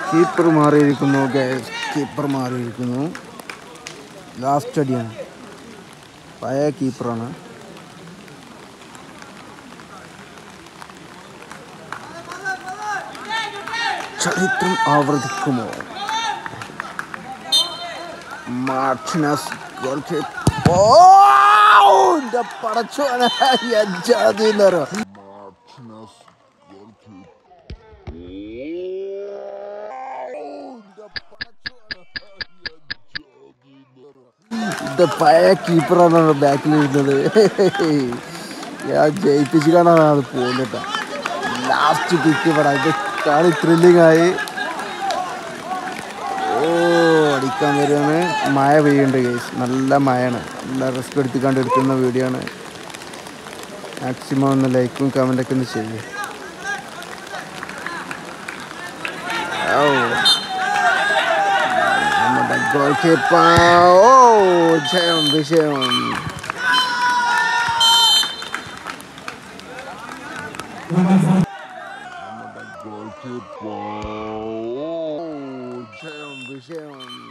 keeper മാറിയിരിക്കുന്നു guys keeper മാറിയിരിക്കുന്നു last അടിയാണ് പഴയ കീപ്പറാണ് ചരിത്രം ആവർത്തിക്കുമോ മാർട്ടിനസ് ഗോൾ കീപ്പ് ഓ എൻ്റെ പടച്ചോനെ അജാതി എന്ന് പറയാം ഇത് പഴയ കീപ്പറാണ് ബാക്കിൽ ഇരുന്നത് ഞാൻ ജയിപ്പിച്ച് കാണാൻ അത് പോകുന്നിട്ട ലാസ്റ്റ് കിക്ക് ഇവിടെ ഇത് കളി ത്രില്ലിംഗ് ആയി ഓ അടിക്കാൻ വരുവാണ് മഴ പെയ്യുന്നുണ്ട് കേസ് നല്ല മഴയാണ് നല്ല റിസ്ക് എടുത്തിക്കാണ്ട് എടുക്കുന്ന വീഡിയോ ആണ് മാക്സിമം ഒന്ന് ലൈക്കും കമൻ്റൊക്കെ ഒന്ന് ചെയ്യും ഓ നമ്മുടെ ഗോൾ കീപ്പർ ഓ ജയം വിജയം നമ്മുടെ ഗോൾ കീപ്പർ ഓ ജയം വിജയം